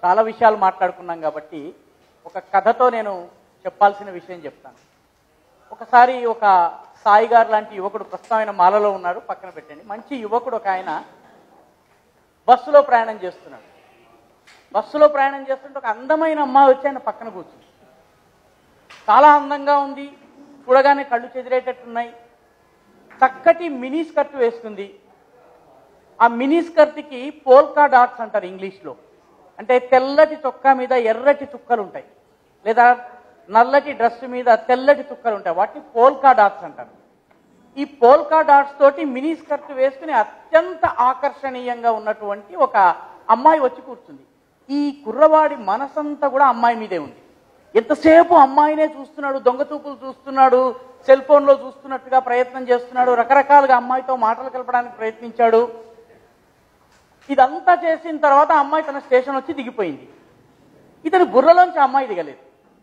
చాలా విషయాలు మాట్లాడుకున్నాం కాబట్టి ఒక కథతో నేను చెప్పాల్సిన విషయం చెప్తాను ఒకసారి ఒక సాయి గారు లాంటి యువకుడు ప్రస్తుతం ఆయన మాలలో ఉన్నాడు పక్కన పెట్టండి మంచి యువకుడు ఒక ఆయన బస్సులో ప్రయాణం చేస్తున్నాడు బస్సులో ప్రయాణం చేస్తుంటే ఒక అందమైన అమ్మాయి వచ్చి ఆయన పక్కన కూర్చుంది చాలా అందంగా ఉంది చూడగానే కళ్ళు చెదిరేటట్టున్నాయి చక్కటి మినీ స్కర్ట్ వేసుకుంది ఆ మినీ స్కర్ట్కి పోల్కా డాట్స్ అంటారు ఇంగ్లీష్లో అంటే తెల్లటి చొక్కా మీద ఎర్రటి చుక్కలు ఉంటాయి లేదా నల్లటి డ్రెస్ మీద తెల్లటి చుక్కలు ఉంటాయి వాటిని పోల్కా డాట్స్ అంటారు ఈ పోల్కా డాట్స్ తోటి మినీ స్కర్ట్ వేసుకుని అత్యంత ఆకర్షణీయంగా ఉన్నటువంటి ఒక అమ్మాయి వచ్చి కూర్చుంది ఈ కుర్రవాడి మనసంతా కూడా అమ్మాయి మీదే ఉంది ఎంతసేపు అమ్మాయినే చూస్తున్నాడు దొంగ చూపులు చూస్తున్నాడు సెల్ ఫోన్లో చూస్తున్నట్టుగా ప్రయత్నం చేస్తున్నాడు రకరకాలుగా అమ్మాయితో మాటలు కలపడానికి ప్రయత్నించాడు ఇదంతా చేసిన తర్వాత ఆ అమ్మాయి తన స్టేషన్ వచ్చి దిగిపోయింది ఇతని బుర్రలోంచి ఆ అమ్మాయి దిగలేదు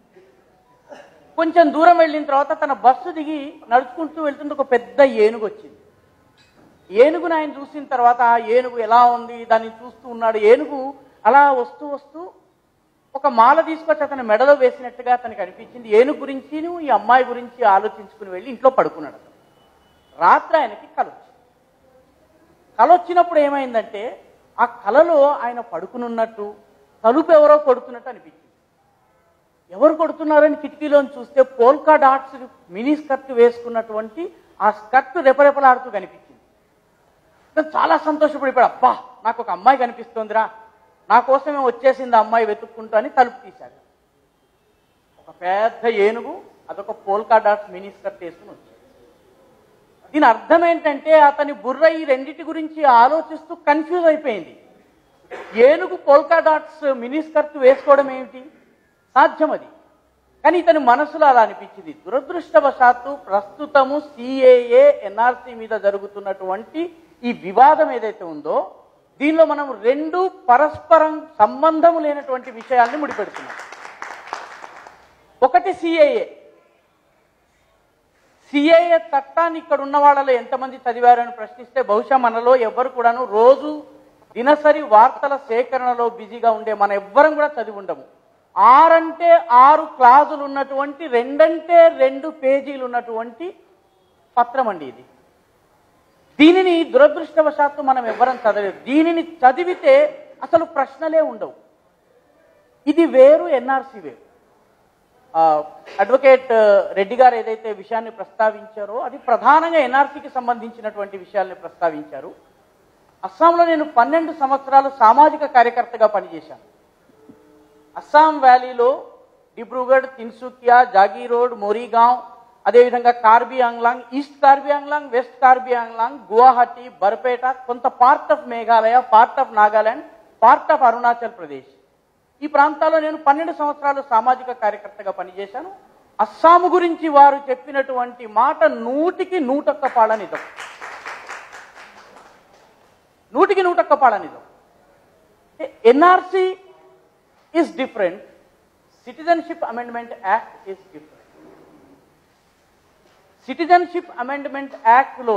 కొంచెం దూరం వెళ్ళిన తర్వాత తన బస్సు దిగి నడుచుకుంటూ వెళ్తుంటే ఒక పెద్ద ఏనుగు వచ్చింది ఏనుగును ఆయన చూసిన తర్వాత ఆ ఏనుగు ఎలా ఉంది దాన్ని చూస్తూ ఉన్నాడు ఏనుగు అలా వస్తూ వస్తూ ఒక మాల తీసుకొచ్చి అతని మెడలో వేసినట్టుగా అతనికి అనిపించింది ఏనుగు గురించి ఈ అమ్మాయి గురించి ఆలోచించుకుని వెళ్ళి ఇంట్లో పడుకున్నాడు అతను రాత్రి ఆయనకి కల వచ్చింది కల వచ్చినప్పుడు ఏమైందంటే ఆ కలలో ఆయన పడుకునున్నట్టు తలుపు ఎవరో కొడుతున్నట్టు అనిపించింది ఎవరు కొడుతున్నారని కిటికీలోని చూస్తే పోల్కా డాట్స్ మినీ స్కర్ట్ వేసుకున్నటువంటి ఆ స్కర్ట్ రెపరెపలాడుతూ కనిపించింది అతను చాలా సంతోషపడిపోయాడు అబ్బా నాకు ఒక అమ్మాయి కనిపిస్తోందిరా నా కోసమే వచ్చేసింది ఆ అమ్మాయి వెతుక్కుంటూ అని తలుపు తీశాడు ఒక పెద్ద ఏనుగు అదొక పోల్కా డాట్స్ మినీ స్కర్ట్ వేసుకుని వచ్చింది దీని అర్థం ఏంటంటే అతని బుర్ర ఈ రెండిటి గురించి ఆలోచిస్తూ కన్ఫ్యూజ్ అయిపోయింది ఏనుగు పోల్కా డాట్స్ మినీ స్కర్ట్ వేసుకోవడం ఏమిటి సాధ్యం అది కానీ ఇతని మనసులో అలా అనిపించింది దురదృష్టవశాత్తు ప్రస్తుతము సిఏఏ ఎన్ఆర్సీ మీద జరుగుతున్నటువంటి ఈ వివాదం ఏదైతే ఉందో దీనిలో మనం రెండు పరస్పరం సంబంధం లేనటువంటి విషయాల్ని ముడిపెడుతున్నాం ఒకటి సిఏఏ సిఐఏ చట్టాన్ని ఇక్కడ ఉన్న వాళ్ళలో ఎంతమంది చదివారని ప్రశ్నిస్తే బహుశా మనలో ఎవ్వరు కూడాను రోజు దినసరి వార్తల సేకరణలో బిజీగా ఉండే మన ఎవ్వరం కూడా చదివి ఉండము ఆరంటే ఆరు క్లాజులు ఉన్నటువంటి రెండంటే రెండు పేజీలు ఉన్నటువంటి పత్రం అండి ఇది దీనిని దురదృష్టవశాత్తు మనం ఎవ్వరం చదవలేదు దీనిని చదివితే అసలు ప్రశ్నలే ఉండవు ఇది వేరు ఎన్ఆర్సీ వేరు ఆ, అడ్వకేట్ ఆ, రెడ్డి గారు ఏదైతే విషయాన్ని ప్రస్తావించారో అది ప్రధానంగా ఎన్ఆర్సీకి సంబంధించినటువంటి విషయాల్ని ప్రస్తావించారు అస్సాంలో నేను పన్నెండు సంవత్సరాలు సామాజిక కార్యకర్తగా పనిచేశాను అస్సాం వ్యాలీలో డిబ్రూగఢ్ తిన్సుకియా జాగీరోడ్ మోరీగాం అదేవిధంగా కార్బీ ఆంగ్లాంగ్ ఈస్ట్ కార్బీ ఆంగ్లాంగ్ వెస్ట్ కార్బీ ఆంగ్లాంగ్ గువాహటి బర్పేట కొంత part of Meghalaya part of Nagaland part of Arunachal Pradesh ఈ ప్రాంతాల్లో నేను పన్నెండు సంవత్సరాలు సామాజిక కార్యకర్తగా పనిచేశాను అస్సాము గురించి వారు చెప్పినటువంటి మాట నూటికి నూటొక్క పాడనిజం నూటికి నూటొక్క పాడనిజం NRC is different citizenship amendment act is different citizenship amendment యాక్ట్లో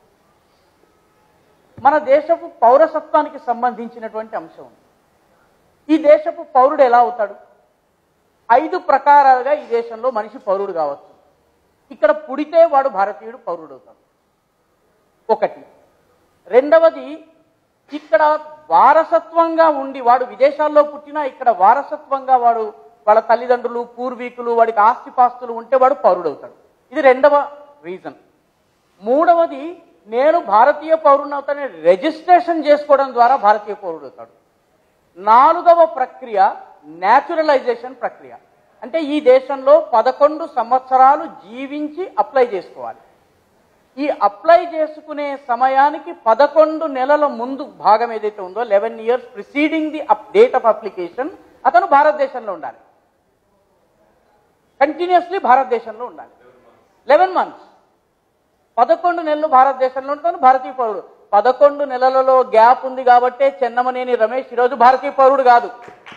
మన దేశపు పౌరసత్వానికి సంబంధించినటువంటి అంశం ఉంది ఈ దేశపు పౌరుడు ఎలా అవుతాడు ఐదు ప్రకారాలుగా ఈ దేశంలో మనిషి పౌరుడు కావచ్చు ఇక్కడ పుడితే వాడు భారతీయుడు పౌరుడు అవుతాడు ఒకటి రెండవది ఇక్కడ వారసత్వంగా ఉండి వాడు విదేశాల్లో పుట్టినా ఇక్కడ వారసత్వంగా వాడు వాళ్ళ తల్లిదండ్రులు పూర్వీకులు వాడికి ఆస్తిపాస్తులు ఉంటే వాడు పౌరుడు అవుతాడు ఇది రెండవ రీజన్ మూడవది నేను భారతీయ పౌరుని అవుతానని రిజిస్ట్రేషన్ చేసుకోవడం ద్వారా భారతీయ పౌరుడు అవుతాడు నాలుగవ ప్రక్రియ న్యాచురలైజేషన్ ప్రక్రియ అంటే ఈ దేశంలో పదకొండు సంవత్సరాలు జీవించి అప్లై చేసుకోవాలి ఈ అప్లై చేసుకునే సమయానికి పదకొండు నెలల ముందు భాగం ఏదైతే ఉందో eleven years preceding the date of application అతను భారతదేశంలో ఉండాలి కంటిన్యూస్లీ భారతదేశంలో ఉండాలి లెవెన్ మంత్స్ పదకొండు నెలలు భారతదేశంలో ఉంటాను భారతీయ పౌరుడు పదకొండు నెలలలో గ్యాప్ ఉంది కాబట్టే చెన్నమనేని రమేష్ ఈరోజు భారతీయ పౌరుడు కాదు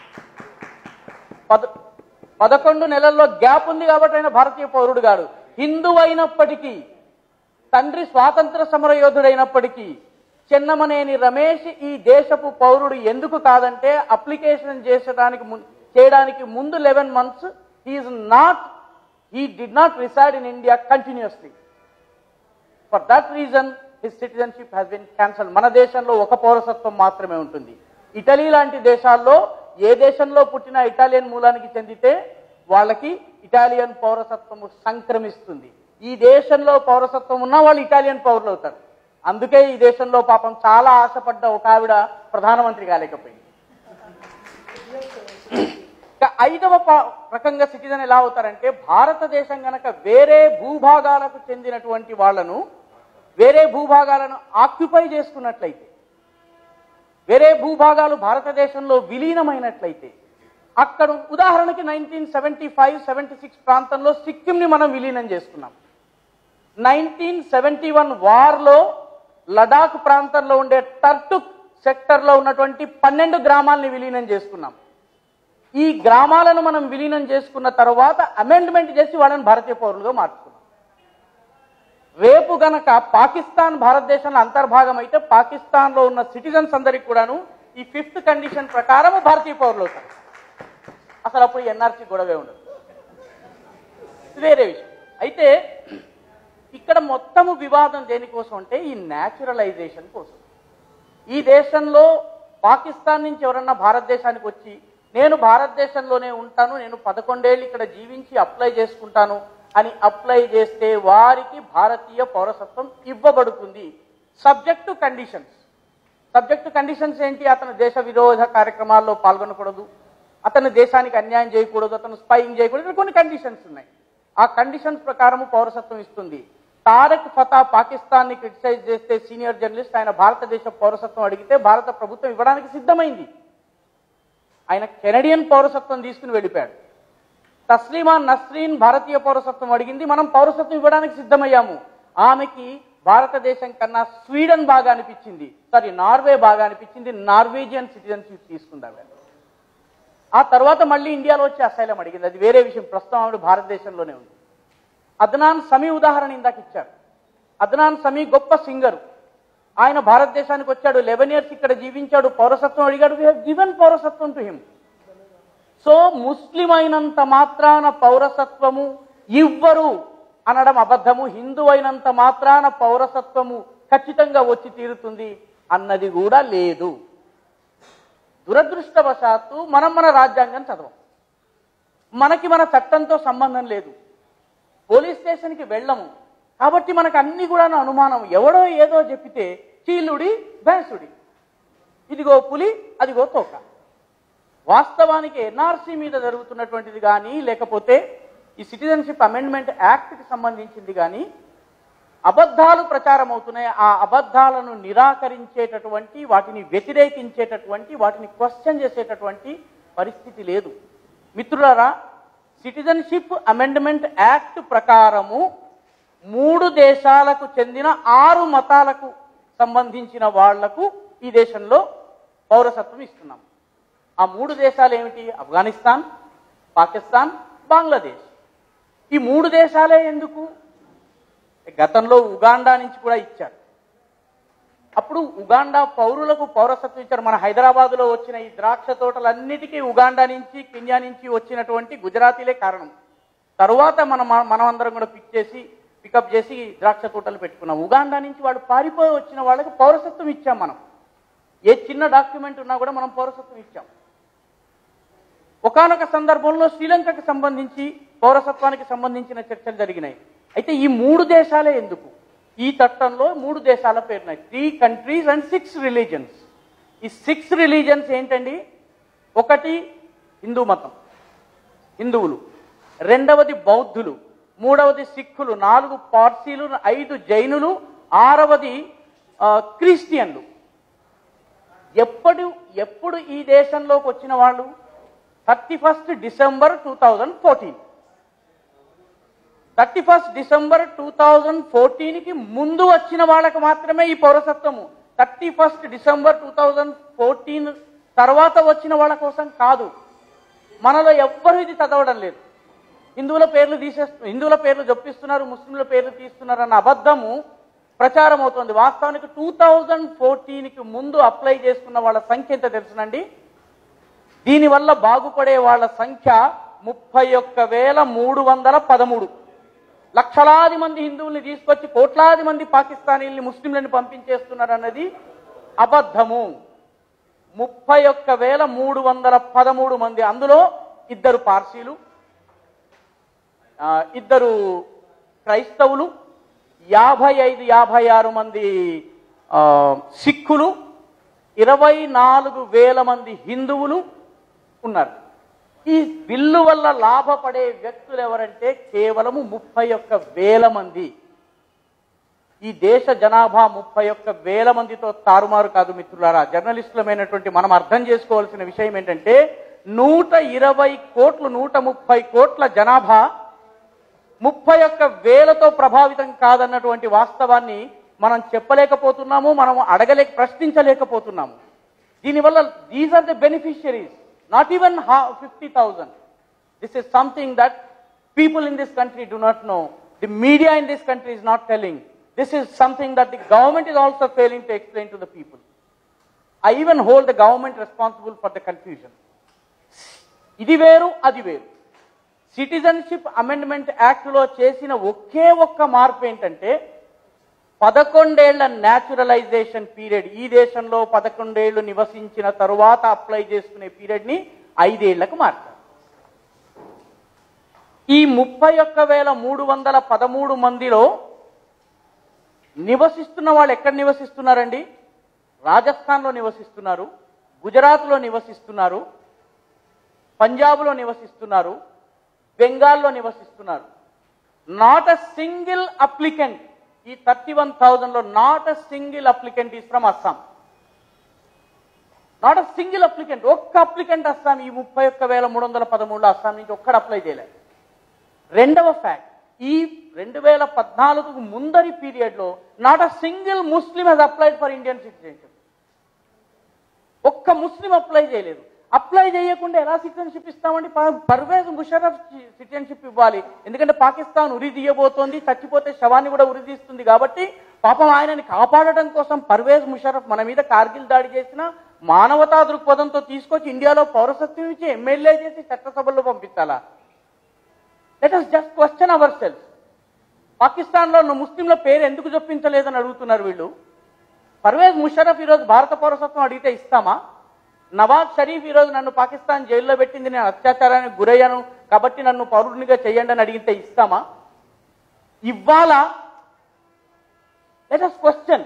పద పదకొండు నెలల్లో గ్యాప్ ఉంది కాబట్టి ఆయన భారతీయ పౌరుడు కాదు హిందూ అయినప్పటికీ తండ్రి స్వాతంత్ర సమర యోధుడైనప్పటికీ చెన్నమనేని రమేష్ ఈ దేశపు పౌరుడు ఎందుకు కాదంటే అప్లికేషన్ చేసడానికి ము- చేయడానికి ముందు eleven months he is not he did not reside in India continuously for that reason his citizenship has been cancel మన దేశంలో ఒక పౌరసత్వం మాత్రమే ఉంటుంది ఇటలీ లాంటి దేశాల్లో ఏ దేశంలో పుట్టిన ఇటాలియన్ మూలానికి చెందితే వాళ్ళకి ఇటాలియన్ పౌరసత్వము సంక్రమిస్తుంది ఈ దేశంలో పౌరసత్వం ఉన్న వాళ్ళు ఇటాలియన్ పౌరులు అవుతారు అందుకే ఈ దేశంలో పాపం చాలా ఆశపడ్డ ఒక ఆవిడ ప్రధానమంత్రి కాలేకపోయింది ఇక ఐదవ ప- రకంగా సిటిజన్ ఎలా అవుతారంటే భారతదేశం గనక వేరే భూభాగాలకు చెందినటువంటి వాళ్ళను వేరే భూభాగాలను ఆక్యుపై చేసుకున్నట్లయితే వేరే భూభాగాలు భారతదేశంలో విలీనమైనట్లయితే అక్కడ ఉదాహరణకి nineteen seventy five seventy six ప్రాంతంలో సిక్కింని మనం విలీనం చేసుకున్నాం నైన్టీన్ సెవెంటీ వన్ వార్లో లడాక్ ప్రాంతంలో ఉండే టర్టుక్ సెక్టర్లో ఉన్నటువంటి పన్నెండు గ్రామాలని విలీనం చేసుకున్నాం ఈ గ్రామాలను మనం విలీనం చేసుకున్న తర్వాత అమెండ్మెంట్ చేసి వాళ్ళని భారతీయ పౌరులుగా మార్చుకున్నాం రేపు గనక పాకిస్తాన్ భారతదేశంలో అంతర్భాగం అయితే పాకిస్తాన్లో ఉన్న సిటిజన్స్ అందరికి కూడాను ఈ ఫిఫ్త్ కండిషన్ ప్రకారం భారతీయ పౌరులు అవుతారు అసలు అప్పుడు ఎన్ఆర్సీ గొడవే ఉండదు ఇది వేరే విషయం అయితే ఇక్కడ మొత్తము వివాదం దేనికోసం అంటే ఈ న్యాచురలైజేషన్ కోసం ఈ దేశంలో పాకిస్తాన్ నుంచి ఎవరన్నా భారతదేశానికి వచ్చి నేను భారతదేశంలోనే ఉంటాను నేను పదకొండేళ్ళు ఇక్కడ జీవించి అప్లై చేసుకుంటాను అని అప్లై చేస్తే వారికి భారతీయ పౌరసత్వం ఇవ్వబడుతుంది subject to conditions subject to conditions ఏంటి అతను దేశ విరోధ కార్యక్రమాల్లో పాల్గొనకూడదు అతను దేశానికి అన్యాయం చేయకూడదు అతను స్పైయింగ్ చేయకూడదు ఇక్కడ కొన్ని కండిషన్స్ ఉన్నాయి ఆ కండిషన్స్ ప్రకారం పౌరసత్వం ఇస్తుంది తారక్ ఫతా పాకిస్తాన్ ని క్రిటిసైజ్ చేస్తే సీనియర్ జర్నలిస్ట్ ఆయన భారతదేశ పౌరసత్వం అడిగితే భారత ప్రభుత్వం ఇవ్వడానికి సిద్ధమైంది ఆయన కెనడియన్ పౌరసత్వం తీసుకుని వెళ్ళిపోయాడు తస్లీమా నస్రీన్ భారతీయ పౌరసత్వం అడిగింది మనం పౌరసత్వం ఇవ్వడానికి సిద్ధమయ్యాము ఆమెకి భారతదేశం కన్నా స్వీడన్ బాగా అనిపించింది సారీ నార్వే బాగా అనిపించింది నార్వేజియన్ సిటిజన్షిప్ తీసుకుంది ఆవిడ ఆ తర్వాత మళ్ళీ ఇండియాలో వచ్చి అసైలం అడిగింది అది వేరే విషయం ప్రస్తుతం ఆవిడ భారతదేశంలోనే ఉంది అద్నాన్ సమీ ఉదాహరణ ఇందాక ఇచ్చారు అద్నాన్ సమీ గొప్ప సింగరు ఆయన భారతదేశానికి వచ్చాడు లెవెన్ ఇయర్స్ ఇక్కడ జీవించాడు పౌరసత్వం అడిగాడు వీ గివెన్ పౌరసత్వం టు హిమ్ సో ముస్లిం అయినంత మాత్రాన పౌరసత్వము ఇవ్వరు అనడం అబద్ధము హిందూ అయినంత మాత్రాన పౌరసత్వము ఖచ్చితంగా వచ్చి తీరుతుంది అన్నది కూడా లేదు దురదృష్టవశాత్తు మనం మన రాజ్యాంగం చదవం మనకి మన చట్టంతో సంబంధం లేదు పోలీస్ స్టేషన్కి వెళ్ళము కాబట్టి మనకు అన్ని కూడా అనుమానం ఎవడో ఏదో చెప్పితే చీలుడి భేసుడి ఇదిగో పులి అదిగో తోక వాస్తవానికి ఎన్ఆర్సీ మీద జరుగుతున్నటువంటిది కానీ లేకపోతే ఈ సిటిజన్షిప్ అమెండ్మెంట్ యాక్ట్కి సంబంధించింది కానీ అబద్ధాలు ప్రచారం అవుతున్నాయి ఆ అబద్ధాలను నిరాకరించేటటువంటి వాటిని వ్యతిరేకించేటటువంటి వాటిని క్వశ్చన్ చేసేటటువంటి పరిస్థితి లేదు మిత్రులారా సిటిజన్షిప్ అమెండ్మెంట్ యాక్ట్ ప్రకారము మూడు దేశాలకు చెందిన ఆరు మతాలకు సంబంధించిన వాళ్లకు ఈ దేశంలో పౌరసత్వం ఇస్తున్నాం ఆ మూడు దేశాలు ఏమిటి ఆఫ్ఘనిస్తాన్ పాకిస్తాన్ బంగ్లాదేశ్ ఈ మూడు దేశాలే ఎందుకు గతంలో ఉగాండా నుంచి కూడా ఇచ్చారు అప్పుడు ఉగాండా పౌరులకు పౌరసత్వం ఇచ్చారు మన హైదరాబాదులో వచ్చిన ఈ ద్రాక్ష తోటలన్నిటికీ ఉగాండా నుంచి కెన్యా నుంచి వచ్చినటువంటి గుజరాతీలే కారణం తరువాత మనం మనం అందరం కూడా పిక్ చేసి పికప్ చేసి ద్రాక్ష తోటలు పెట్టుకున్నాం ఉగాండా నుంచి వాడు పారిపోయి వచ్చిన వాళ్ళకి పౌరసత్వం ఇచ్చాం మనం ఏ చిన్న డాక్యుమెంట్ ఉన్నా కూడా మనం పౌరసత్వం ఇచ్చాం ఒకానొక సందర్భంలో శ్రీలంకకు సంబంధించి పౌరసత్వానికి సంబంధించిన చర్చలు జరిగినాయి అయితే ఈ మూడు దేశాలే ఎందుకు ఈ చట్టంలో మూడు దేశాల పేరున్నాయి three countries and six religions ఈ సిక్స్ రిలీజన్స్ ఏంటండి ఒకటి హిందూ మతం హిందువులు రెండవది బౌద్ధులు మూడవది సిక్కులు నాలుగు పార్సీలు ఐదు జైనులు ఆరవది ఆ, క్రిస్టియన్లు ఎప్పుడు ఎప్పుడు ఈ దేశంలోకి వచ్చిన వాళ్ళు thirty first December two thousand fourteen thirty first December two thousand ఫోర్టీన్కి ముందు వచ్చిన వాళ్ళకి మాత్రమే ఈ పౌరసత్వము thirty first December two thousand fourteen తర్వాత వచ్చిన వాళ్ళ కోసం కాదు మనలో ఎవ్వరూ ఇది చదవడం లేదు హిందువుల పేర్లు తీసేస్తు హిందువుల పేర్లు జొప్పిస్తున్నారు ముస్లింల పేర్లు తీస్తున్నారు అన్న అబద్ధము ప్రచారం అవుతుంది వాస్తవానికి టూ థౌజండ్ ఫోర్టీన్కి ముందు అప్లై చేసుకున్న వాళ్ళ సంఖ్య ఎంత తెలుసునండి దీనివల్ల బాగుపడే వాళ్ళ సంఖ్య ముప్పై ఒక్క వేల మూడు వందల పదమూడు లక్షలాది మంది హిందువుల్ని తీసుకొచ్చి కోట్లాది మంది పాకిస్తానీల్ని ముస్లింలను పంపించేస్తున్నారు అన్నది అబద్ధము ముప్పై ఒక్క వేల మూడు వందల పదమూడు మంది అందులో ఇద్దరు పార్సీలు ఆ, ఇద్దరు క్రైస్తవులు యాభై ఐదు యాభై ఆరు మంది ఆ, సిక్కులు ఇరవై నాలుగు వేల మంది హిందువులు ఉన్నారు ఈ బిల్లు వల్ల లాభపడే వ్యక్తులు ఎవరంటే కేవలము ముప్పై ఒక్క వేల మంది ఈ దేశ జనాభా ముప్పై ఒక్క వేల మందితో తారుమారు కాదు మిత్రులారా జర్నలిస్టులమైనటువంటి మనం అర్థం చేసుకోవాల్సిన విషయం ఏంటంటే నూట ఇరవై కోట్లు నూట ముప్పై కోట్ల జనాభా ముప్పై ఒక్క వేలతో ప్రభావితం కాదన్నటువంటి వాస్తవాన్ని మనం చెప్పలేకపోతున్నాము మనం అడగలేక ప్రశ్నించలేకపోతున్నాము దీనివల్ల these are the beneficiaries not even fifty thousand this is something that people in this country do not know the media in this country is not telling this is something that the government is also failing to explain to the people I even hold the government responsible for the confusion ఇది వేరు అది వేరు citizenship amendment యాక్ట్లో చేసిన ఒకే ఒక్క మార్పు ఏంటంటే పదకొండేళ్ల naturalisation period ఈ దేశంలో పదకొండేళ్లు నివసించిన తరువాత అప్లై చేసుకునే పీరియడ్ ని ఐదేళ్లకు మార్చారు ఈ ముప్పై ఒక్క వేల మూడు వందల పదమూడు మందిలో నివసిస్తున్న వాళ్ళు ఎక్కడ నివసిస్తున్నారండి రాజస్థాన్లో నివసిస్తున్నారు గుజరాత్లో నివసిస్తున్నారు పంజాబ్లో నివసిస్తున్నారు బెంగాల్లో నివసిస్తున్నారు నాట్ అ సింగిల్ అప్లికెంట్ ఈ థర్టీ వన్ థౌజండ్ లో not a single applicant is from Assam not a single applicant ఒక్క అప్లికెంట్ అస్సాం ఈ ముప్పై ఒక్క వేల మూడు వందల పదమూడులో అస్సాం నుంచి ఒక్కడ అప్లై చేయలేదు రెండవ ఫ్యాక్ట్ ఈ రెండు వేల పద్నాలుగు ముందరి పీరియడ్ లో not a single Muslim has applied for Indian citizenship ఒక్క ముస్లిం అప్లై చేయలేదు అప్లై చేయకుండా ఎలా సిటిజన్షిప్ ఇస్తామండి ప- పర్వేజ్ ముషరఫ్ సిటిజన్షిప్ ఇవ్వాలి ఎందుకంటే పాకిస్తాన్ ఉరి తీయబోతోంది చచ్చిపోతే శవాన్ని కూడా ఉరి తీస్తుంది కాబట్టి పాపం ఆయనని కాపాడటం కోసం పర్వేజ్ ముషరఫ్ మన మీద కార్గిల్ దాడి చేసిన మానవతా దృక్పథంతో తీసుకొచ్చి ఇండియాలో పౌరసత్వం ఇచ్చి ఎమ్మెల్యే చేసి చట్టసభల్లో పంపించాలా let us just question ourselves పాకిస్తాన్లో ఉన్న ముస్లింల పేరు ఎందుకు చొప్పించలేదని అడుగుతున్నారు వీళ్ళు పర్వేజ్ ముషరఫ్ ఈరోజు భారత పౌరసత్వం అడిగితే ఇస్తామా నవాజ్ షరీఫ్ ఈరోజు నన్ను పాకిస్తాన్ జైల్లో పెట్టింది నేను అత్యాచారానికి గురయ్యాను కాబట్టి నన్ను పౌరునిగా చేయండి అని అడిగితే ఇస్తామా ఇవ్వాలా లెట్ అస్ క్వశ్చన్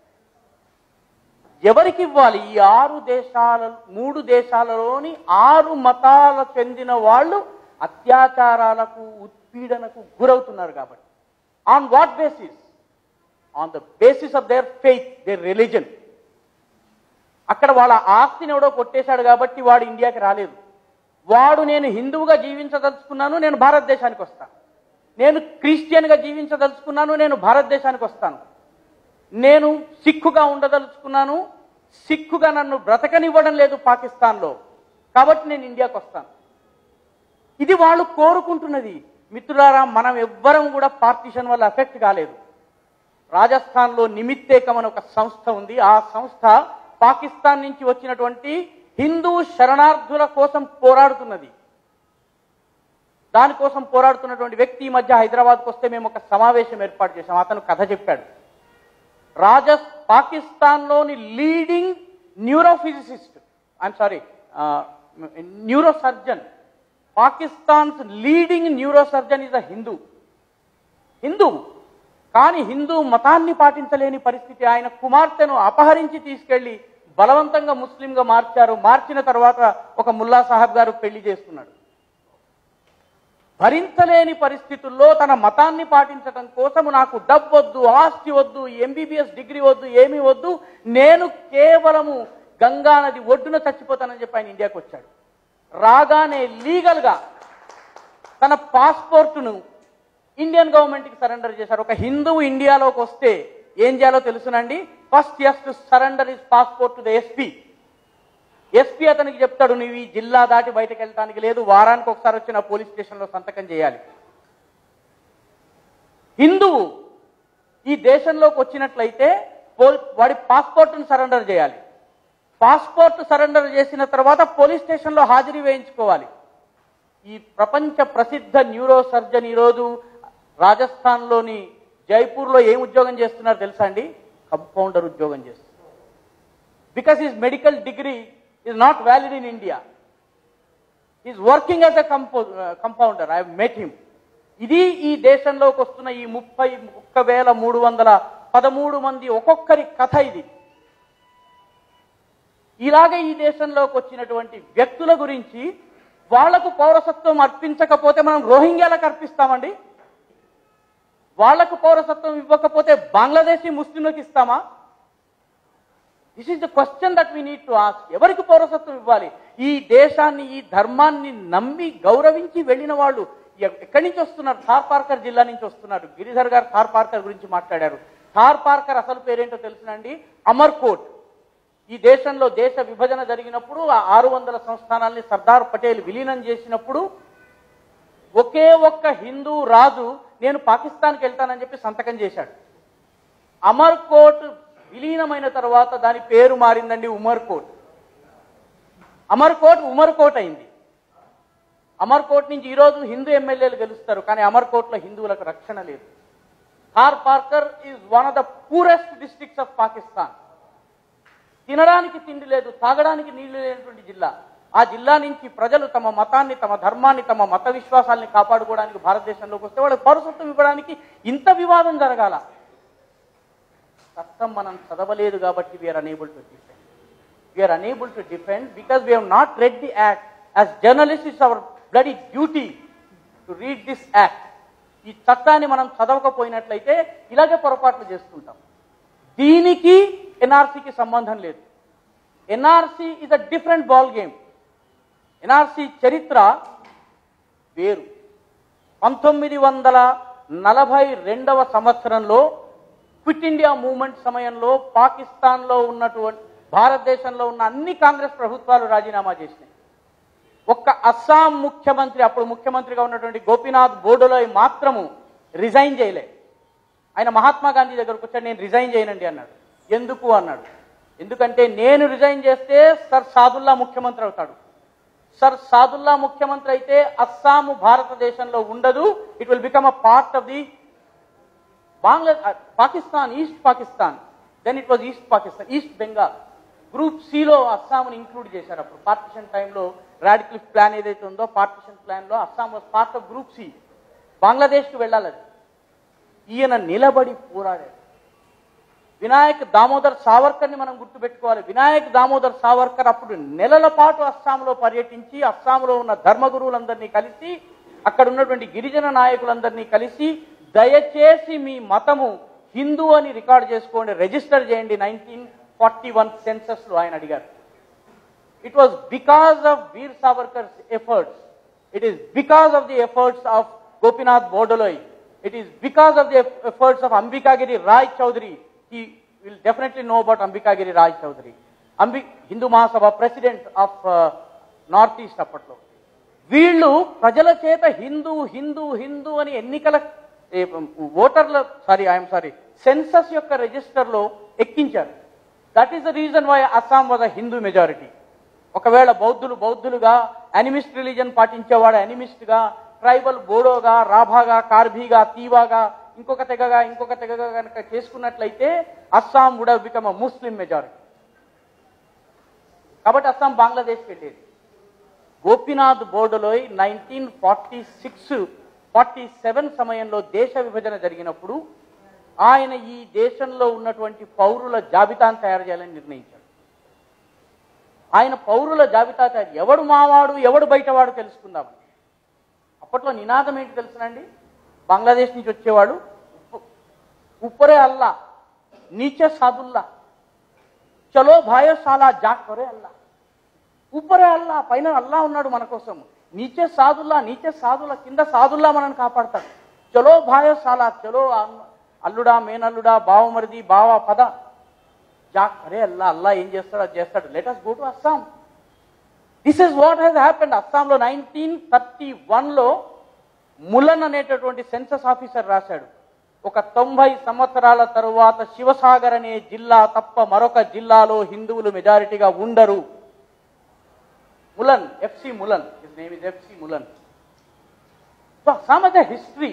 ఎవరికి ఇవ్వాలి ఈ ఆరు దేశాల మూడు దేశాలలోని ఆరు మతాల చెందిన వాళ్ళు అత్యాచారాలకు ఉత్పీడనకు గురవుతున్నారు కాబట్టి on what basis on the basis of their faith their religion అక్కడ వాళ్ళ ఆస్తిని ఎవడో కొట్టేశాడు కాబట్టి వాడు ఇండియాకి రాలేదు వాడు నేను హిందువుగా జీవించదలుచుకున్నాను నేను భారతదేశానికి వస్తాను నేను క్రిస్టియన్గా జీవించదలుచుకున్నాను నేను భారతదేశానికి వస్తాను నేను సిక్కుగా ఉండదలుచుకున్నాను సిక్కుగా నన్ను బ్రతకనివ్వడం లేదు పాకిస్తాన్లో కాబట్టి నేను ఇండియాకి వస్తాను ఇది వాళ్ళు కోరుకుంటున్నది మిత్రులారా మనం ఎవ్వరం కూడా పార్టీషన్ వల్ల ఎఫెక్ట్ కాలేదు రాజస్థాన్లో నిమిత్తేకం అనే ఒక సంస్థ ఉంది ఆ సంస్థ పాకిస్తాన్ నుంచి వచ్చినటువంటి హిందూ శరణార్థుల కోసం పోరాడుతున్నది దానికోసం పోరాడుతున్నటువంటి వ్యక్తి ఈ మధ్య హైదరాబాద్కు వస్తే మేము ఒక సమావేశం ఏర్పాటు చేశాం అతను కథ చెప్పాడు రాజ పాకిస్తాన్లోని leading neurophysicist I'm sorry neuro surgeon Pakistan's leading neuro surgeon is a Hindu Hindu కానీ హిందూ మతాన్ని పాటించలేని పరిస్థితి ఆయన కుమార్తెను అపహరించి తీసుకెళ్లి బలవంతంగా ముస్లింగా మార్చారు మార్చిన తర్వాత ఒక ముల్లా సాహెబ్ గారు పెళ్లి చేసుకున్నాడు భరించలేని పరిస్థితుల్లో తన మతాన్ని పాటించడం కోసము నాకు డబ్బు వద్దు ఆస్తి వద్దు ఎంబీబీఎస్ డిగ్రీ వద్దు ఏమీ వద్దు నేను కేవలము గంగా నది ఒడ్డున చచ్చిపోతానని చెప్పి ఆయన ఇండియాకి వచ్చాడు రాగానే లీగల్గా తన పాస్పోర్టును ఇండియన్ గవర్నమెంట్కి సరెండర్ చేశారు ఒక హిందువు ఇండియాలోకి వస్తే ఏం చేయాలో తెలుసునండి first has to surrender his passport to the SP SP అతనికి చెప్తాడు నువ్వు ఈ జిల్లా దాటి బయటకు వెళ్ళటానికి లేదు వారానికి ఒకసారి వచ్చిన పోలీస్ స్టేషన్లో సంతకం చేయాలి హిందువు ఈ దేశంలోకి వచ్చినట్లయితే పోల్- వాడి పాస్పోర్ట్ను సరెండర్ చేయాలి పాస్పోర్ట్ సరెండర్ చేసిన తర్వాత పోలీస్ స్టేషన్లో హాజరీ వేయించుకోవాలి ఈ ప్రపంచ ప్రసిద్ధ న్యూరో సర్జన్ ఈరోజు రాజస్థాన్లోని జైపూర్లో ఏం ఉద్యోగం చేస్తున్నారు తెలుసా అండి కంపౌండర్ ఉద్యోగం చేస్తున్నారు because his medical degree is not valid in India is working as a compo compounder I met him ఇది ఈ దేశంలోకి వస్తున్న ఈ ముప్పై ఒక్క వేల మూడు వందల పదమూడు మంది ఒక్కొక్కరి కథ ఇది ఇలాగే ఈ దేశంలోకి వచ్చినటువంటి వ్యక్తుల గురించి వాళ్లకు పౌరసత్వం అర్పించకపోతే మనం రోహింగ్యాలకు అర్పిస్తామండి వాళ్లకు పౌరసత్వం ఇవ్వకపోతే బంగ్లాదేశీ ముస్లింలకు ఇస్తామా this is the question that we need to ask ఎవరికి పౌరసత్వం ఇవ్వాలి ఈ దేశాన్ని ఈ ధర్మాన్ని నమ్మి గౌరవించి వెళ్ళిన వాళ్ళు ఎ- ఎక్కడి నుంచి వస్తున్నారు థార్ పార్కర్ జిల్లా నుంచి వస్తున్నారు గిరిధర్ గారు థార్ పార్కర్ గురించి మాట్లాడారు థార్ పార్కర్ అసలు పేరేంటో తెలుసునండి అమర్ కోట్ ఈ దేశంలో దేశ విభజన జరిగినప్పుడు ఆ ఆరు వందల సంస్థానాల్ని సర్దార్ పటేల్ విలీనం చేసినప్పుడు ఒకే ఒక్క హిందూ రాజు నేను పాకిస్తాన్కి వెళ్తానని చెప్పి సంతకం చేశాడు అమర్ కోట్ విలీనమైన తర్వాత దాని పేరు మారిందండి ఉమర్ కోట్ అమర్ కోట్ ఉమర్ కోట్ అయింది అమర్ కోట్ నుంచి ఈరోజు హిందూ ఎమ్మెల్యేలు గెలుస్తారు కానీ అమర్ కోట్లో హిందువులకు రక్షణ లేదు Thar Parkar is one of the poorest districts of Pakistan తినడానికి తిండి లేదు తాగడానికి నీళ్లు లేనటువంటి జిల్లా ఆ జిల్లా నుంచి ప్రజలు తమ మతాన్ని తమ ధర్మాన్ని తమ మత విశ్వాసాల్ని కాపాడుకోవడానికి భారతదేశంలోకి వస్తే వాళ్ళకి పౌరసత్వం ఇవ్వడానికి ఇంత వివాదం జరగాల చట్టం మనం చదవలేదు కాబట్టి we are unable to defend we are unable to defend because we have not read the act as journalist is our bloody duty to read this act ఈ చట్టాన్ని మనం చదవకపోయినట్లయితే ఇలాగే పొరపాట్లు చేస్తుంటాం దీనికి ఎన్ఆర్సీకి సంబంధం లేదు NRC is a different ball game NRC చరిత్ర వేరు పంతొమ్మిది వందల నలభై రెండవ సంవత్సరంలో క్విట్ ఇండియా మూవ్మెంట్ సమయంలో పాకిస్తాన్లో ఉన్నటువంటి భారతదేశంలో ఉన్న అన్ని కాంగ్రెస్ ప్రభుత్వాలు రాజీనామా చేసినాయి ఒక్క అస్సాం ముఖ్యమంత్రి అప్పుడు ముఖ్యమంత్రిగా ఉన్నటువంటి గోపీనాథ్ బోర్డులోయ్ మాత్రము రిజైన్ చేయలే ఆయన మహాత్మా గాంధీ దగ్గరకు వచ్చాడు నేను రిజైన్ చేయనండి అన్నాడు ఎందుకు అన్నాడు ఎందుకంటే నేను రిజైన్ చేస్తే సర్ సాదుల్లా ముఖ్యమంత్రి అవుతాడు సర్ సాదుల్లా ముఖ్యమంత్రి అయితే అస్సాము భారతదేశంలో ఉండదు it will become a part of the Bangla Pakistan east Pakistan then it was east Pakistan east Bengal group సిలో అస్సాంని ఇంక్లూడ్ చేశారు అప్పుడు పార్టిషన్ టైంలో రాడిక్లిఫ్ ప్లాన్ ఏదైతే ఉందో పార్టిషన్ ప్లాన్లో Assam was part of group C బంగ్లాదేశ్కి వెళ్ళాలి అది ఈయన నిలబడి పోరాడాడు వినాయక్ దామోదర్ సావర్కర్ని మనం గుర్తుపెట్టుకోవాలి వినాయక్ దామోదర్ సావర్కర్ అప్పుడు నెలల పాటు అస్సాంలో పర్యటించి అస్సాంలో ఉన్న ధర్మగురువులందరినీ కలిసి అక్కడ ఉన్నటువంటి గిరిజన నాయకులందరినీ కలిసి దయచేసి మీ మతము హిందూ అని రికార్డ్ చేసుకోండి రిజిస్టర్ చేయండి నైన్టీన్ ఫార్టీ వన్ సెన్సస్ లో ఆయన అడిగారు it was because of Veer Savarkar's efforts it is because of the efforts of Gopinath Bordoloi it is because of the efforts of Ambikagiri Roy Chowdhury he will definitely know about Ambikagiri Roy Chowdhury Ambi Hindu Mahasabha president of north east అప్పట్లో వీళ్ళు ప్రజల చేత హిందూ హిందూ హిందూ అని ఎన్నికల ఏ, ఓటర్ల సారీ ఐఎమ్ సారీ సెన్సస్ యొక్క రిజిస్టర్లో ఎక్కించారు that is the reason why Assam was a Hindu majority ఒకవేళ బౌద్ధులు బౌద్ధులుగా అనిమిస్ట్ రిలీజన్ పాటించేవాడు అనిమిస్ట్గా ట్రైబల్ బోడోగా రాభాగా కార్బీగా తీవాగా ఇంకొక తెగగా ఇంకొక తెగగా కనుక చేసుకున్నట్లయితే Assam would become a Muslim majority కాబట్టి అస్సాం బంగ్లాదేశ్కి వెళ్ళేది Gopinath Bordoloi nineteen forty six forty seven సమయంలో దేశ విభజన జరిగినప్పుడు ఆయన ఈ దేశంలో ఉన్నటువంటి పౌరుల జాబితాను తయారు చేయాలని నిర్ణయించాడు ఆయన పౌరుల జాబితా తయారు ఎవడు మావాడు ఎవడు బయటవాడు తెలుసుకుందామని అప్పట్లో నినాదం ఏంటి తెలుసునండి బంగ్లాదేశ్ నుంచి వచ్చేవాడు ఉప్పు- ఉప్పరే అల్లా నీచే సాదుల్లా చలో భాయో సాలా జాక్ కొరే అల్లా ఉప్పరే అల్లా పైన అల్లా ఉన్నాడు మన కోసం నీచే సాదుల్లా నీచే సాదుల్లా కింద సాదుల్లా మనల్ని కాపాడతాడు చలో భాయో సాలా చలో అన్న- అల్లుడా మేనల్లుడా బావమరిది బావ పద జాక్ అరే అల్లా అల్లా ఏం చేస్తాడు అది చేస్తాడు let us go to Assam this is what has happened అస్సాంలో నైన్టీన్ థర్టీ వన్లో ములన్ అనేటటువంటి సెన్సస్ ఆఫీసర్ రాశాడు ఒక తొంభై సంవత్సరాల తరువాత శివసాగర్ అనే జిల్లా తప్ప మరొక జిల్లాలో హిందువులు మెజారిటీగా ఉండరు Mullan FC Mullan his name is FC Mullan so some the history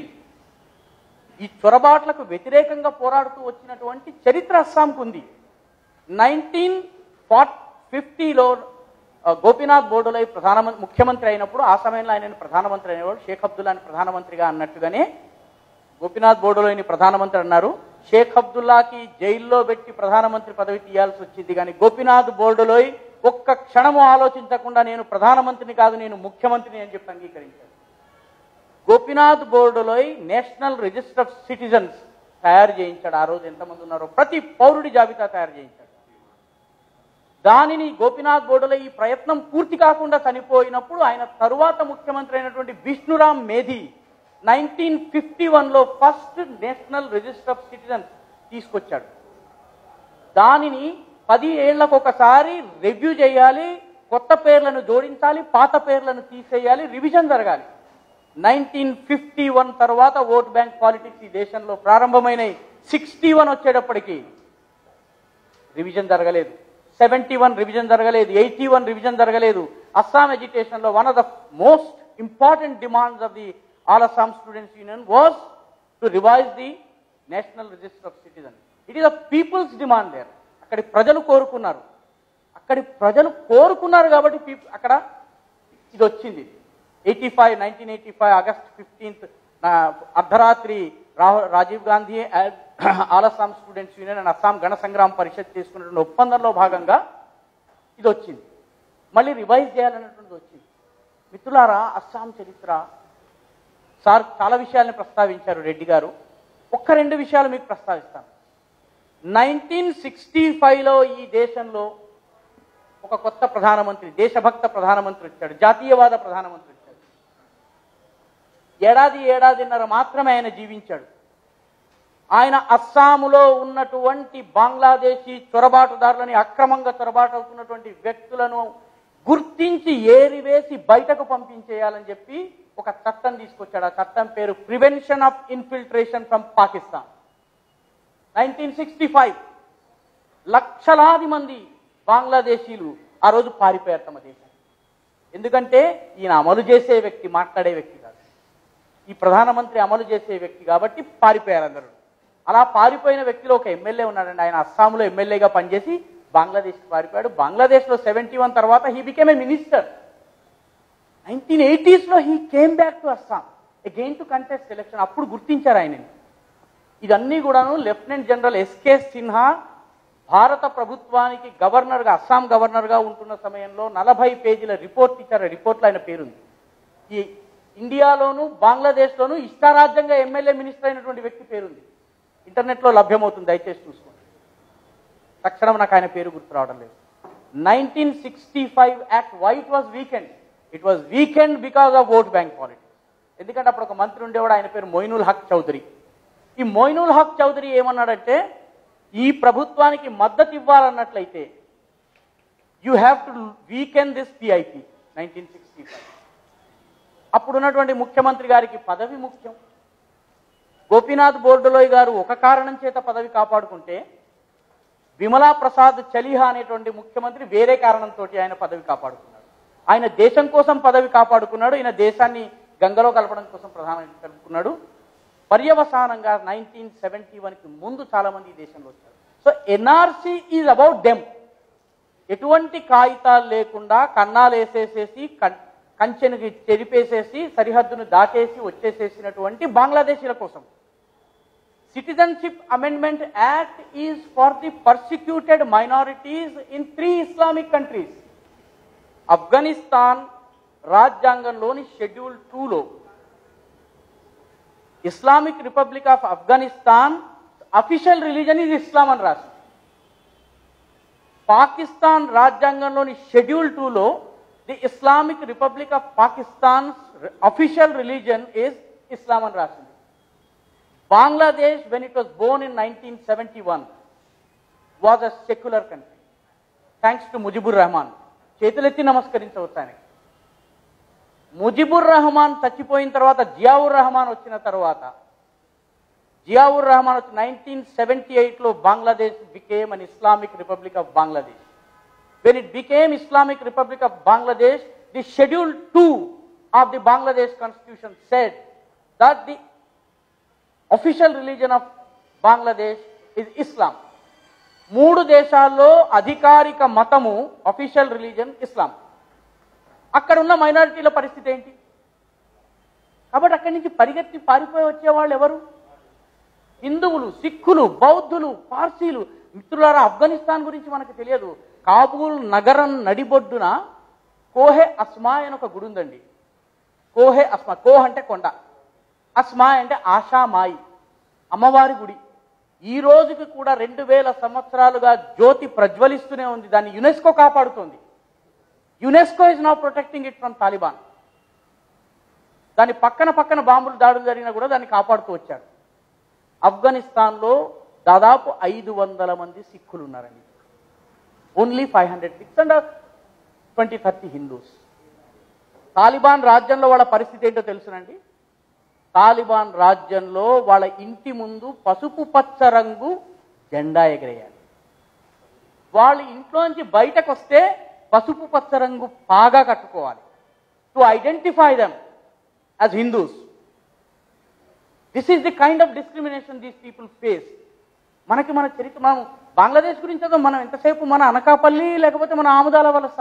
ఈ చొరబాట్లకు వ్యతిరేకంగా పోరాడుతూ వచ్చినటువంటి చరిత్ర అస్సాంకు ఉంది నైన్టీన్ ఫార్ట్ ఫిఫ్టీలో గోపీనాథ్ బోర్డులై ప్రధానమంత్రి ముఖ్యమంత్రి అయినప్పుడు ఆ సమయంలో ఆయన ప్రధానమంత్రి అయినవాడు షేక్ అబ్దుల్లాని ప్రధానమంత్రిగా అన్నట్టుగానే గోపీనాథ్ బోర్డులోని ప్రధానమంత్రి అన్నారు షేక్ అబ్దుల్లాకి జైల్లో పెట్టి ప్రధానమంత్రి పదవి తీయాల్సి వచ్చింది కానీ గోపీనాథ్ బోర్డులోయ్ ఒక్క క్షణము ఆలోచించకుండా నేను ప్రధానమంత్రిని కాదు నేను ముఖ్యమంత్రిని అని చెప్పి అంగీకరించారు గోపీనాథ్ బోర్డులో నేషనల్ రిజిస్టర్ ఆఫ్ సిటిజన్స్ తయారు చేయించాడు ఆ రోజు ఎంతమంది ఉన్నారో ప్రతి పౌరుడి జాబితా తయారు చేయించాడు దానిని గోపీనాథ్ బోర్డులో ఈ ప్రయత్నం పూర్తి కాకుండా చనిపోయినప్పుడు ఆయన తరువాత ముఖ్యమంత్రి అయినటువంటి విష్ణురామ్ మేధి నైన్టీన్ ఫిఫ్టీ వన్లో first national register of citizens తీసుకొచ్చాడు దానిని పది ఏళ్లకు ఒకసారి రివ్యూ చేయాలి కొత్త పేర్లను జోడించాలి పాత పేర్లను తీసేయాలి రివిజన్ జరగాలి నైన్టీన్ ఫిఫ్టీ వన్ తర్వాత ఓట్ బ్యాంక్ పాలిటిక్స్ ఈ దేశంలో ప్రారంభమైనవి సిక్స్టీ వన్ వచ్చేటప్పటికి రివిజన్ జరగలేదు సెవెంటీ వన్ రివిజన్ జరగలేదు ఎయిటీ వన్ రివిజన్ జరగలేదు అస్సాం ఎడ్యుకేషన్లో one of the most important demands of the all Assam students union was to revise the national register of citizen it is a people's demand there అక్కడి ప్రజలు కోరుకున్నారు అక్కడి ప్రజలు కోరుకున్నారు కాబట్టి పీప్- అక్కడ ఇది వచ్చింది eighty five nineteen eighty five August fifteenth అర్ధరాత్రి Rahul Rajiv Gandhi and all Assam students union and Assam Gana Sangram పరిషత్ తీసుకున్నటువంటి ఒప్పందంలో భాగంగా ఇది వచ్చింది మళ్ళీ రివైజ్ చేయాలన్నటువంటిది వచ్చింది మిత్రులారా అస్సాం చరిత్ర సార్ చాలా విషయాల్ని ప్రస్తావించారు రెడ్డి గారు ఒక్క రెండు విషయాలు మీకు ప్రస్తావిస్తాను నైన్టీన్ సిక్స్టీ ఫైవ్లో ఈ దేశంలో ఒక కొత్త ప్రధానమంత్రి దేశభక్త ప్రధానమంత్రి వచ్చాడు జాతీయవాద ప్రధానమంత్రి వచ్చాడు ఏడాది ఏడాదిన్నర మాత్రమే ఆయన జీవించాడు ఆయన అస్సాములో ఉన్నటువంటి బంగ్లాదేశీ చొరబాటుదారులని అక్రమంగా చొరబాటు అవుతున్నటువంటి వ్యక్తులను గుర్తించి ఏరివేసి బయటకు పంపించేయాలని చెప్పి ఒక చట్టం తీసుకొచ్చాడు ఆ చట్టం పేరు prevention of infiltration from Pakistan nineteen sixty five లక్షలాది మంది బంగ్లాదేశీలు ఆ రోజు పారిపోయారు తమ దేశం ఎందుకంటే ఈయన అమలు చేసే వ్యక్తి మాట్లాడే వ్యక్తి కాదు ఈ ప్రధానమంత్రి అమలు చేసే వ్యక్తి కాబట్టి పారిపోయారు అందరూ అలా పారిపోయిన వ్యక్తిలో ఒక ఎమ్మెల్యే ఉన్నాడండి ఆయన అస్సాంలో ఎమ్మెల్యేగా పనిచేసి బంగ్లాదేశ్కి పారిపోయాడు బంగ్లాదేశ్లో సెవెంటీ వన్ తర్వాత he became a minister nineteen ఎయిటీస్లో he came back to Assam again to contest election అప్పుడు గుర్తించారు ఆయనని ఇదన్నీ కూడాను లెఫ్టినెంట్ జనరల్ ఎస్కే సిన్హా భారత ప్రభుత్వానికి గవర్నర్గా అస్సాం గవర్నర్గా ఉంటున్న సమయంలో నలభై పేజీల రిపోర్ట్ ఇచ్చారు ఆ రిపోర్ట్లో ఆయన పేరుంది ఈ ఇండియాలోను బంగ్లాదేశ్లోను ఇష్టారాజ్యంగా ఎమ్మెల్యే మినిస్టర్ అయినటువంటి వ్యక్తి పేరుంది ఇంటర్నెట్లో లభ్యమవుతుంది దయచేసి చూసుకోండి తక్షణం నాకు ఆయన పేరు గుర్తు రావడం లేదు nineteen sixty five act why it was weakened it was weakened because of vote bank politics ఎందుకంటే అప్పుడు ఒక మంత్రి ఉండేవాడు ఆయన పేరు మొయినుల్ హక్ చౌదరి ఈ మొయినుల్ హక్ చౌదరి ఏమన్నాడంటే ఈ ప్రభుత్వానికి మద్దతు ఇవ్వాలన్నట్లయితే you have to weakened this PIP nineteen sixty five అప్పుడున్నటువంటి ముఖ్యమంత్రి గారికి పదవి ముఖ్యం గోపీనాథ్ బోర్డులోయ్ గారు ఒక కారణం చేత పదవి కాపాడుకుంటే విమలా ప్రసాద్ చలిహా అనేటువంటి ముఖ్యమంత్రి వేరే కారణంతో ఆయన పదవి కాపాడుకున్నాడు ఆయన దేశం కోసం పదవి కాపాడుకున్నాడు ఈయన దేశాన్ని గంగలో కలపడం కోసం ప్రధానంగా కలుపుకున్నాడు పర్యవసానంగా నైన్టీన్ సెవెంటీ వన్కి ముందు చాలా మంది ఈ దేశంలో వచ్చారు so NRC is about them ఎటువంటి కాగితాలు లేకుండా కన్నాలు వేసేసేసి కం- కంచెను చెరిపేసేసి సరిహద్దును దాటేసి వచ్చేసేసినటువంటి బంగ్లాదేశీల కోసం citizenship amendment act is for the persecuted minorities in three Islamic countries Afghanistan రాజ్యాంగంలోని షెడ్యూల్ టూలో Islamic republic of Afghanistan official religion is Islam అని రాసింది పాకిస్తాన్ రాజ్యాంగంలోని షెడ్యూల్ టూలో the Islamic republic of Pakistan official religion is Islam అని రాసింది Bangladesh when it was born in nineteen seventy one was a secular country thanks to Mujibur Rahman చేతులెత్తి నమస్కరించవచ్చు ఆయనకి ముజిబుర్ రెహమాన్ చచ్చిపోయిన తర్వాత జియావుర్ రెహమాన్ వచ్చిన తర్వాత జియావుర్ రహమాన్ నైన్టీన్ సెవెంటీ ఎయిట్లో Bangladesh became an Islamic republic of Bangladesh when it became Islamic Republic of Bangladesh, the schedule 2 of the Bangladesh constitution said that the official religion of Bangladesh is Islam. మూడు దేశాల్లో అధికారిక మతము అఫీషియల్ రిలీజన్ ఇస్లాం అక్కడ ఉన్న మైనారిటీల పరిస్థితి ఏంటి కాబట్టి అక్కడి నుంచి పరిగెత్తి పారిపోయి వచ్చేవాళ్ళు ఎవరు హిందువులు సిక్కులు బౌద్ధులు పార్సీలు మిత్రులారా ఆఫ్ఘనిస్తాన్ గురించి మనకు తెలియదు కాబూల్ నగరం నడిబొడ్డున కోహె అస్మా అని ఒక గుడి ఉందండి కోహె అస్మా కోహ్ అంటే కొండ అస్మా అంటే ఆశామాయి అమ్మవారి గుడి ఈ రోజుకి కూడా రెండు వేల సంవత్సరాలుగా జ్యోతి ప్రజ్వలిస్తూనే ఉంది దాన్ని యునెస్కో కాపాడుతోంది UNESCO is now protecting it from Taliban దాని పక్కన పక్కన బాంబులు దాడులు జరిగినా కూడా దాన్ని కాపాడుతూ వచ్చారు ఆఫ్ఘనిస్తాన్లో దాదాపు ఐదు వందల మంది సిక్కులు ఉన్నారండి only five hundred six and twenty thirty Hindus Taliban రాజ్యంలో వాళ్ళ పరిస్థితి ఏంటో తెలుసునండి తాలిబాన్ రాజ్యంలో వాళ్ళ ఇంటి ముందు పసుపు పచ్చ రంగు జెండా ఎగరేయాలి వాళ్ళ ఇంట్లోంచి బయటకు వస్తే పసుపు పచ్చ రంగు పాగా కట్టుకోవాలి to identify them as Hindus this is the kind of discrimination these people face మనకి మన చరిత్ర మనం బంగ్లాదేశ్ గురించి ఏదో మనం ఎంతసేపు మన అనకాపల్లి లేకపోతే మన Amudala Valasa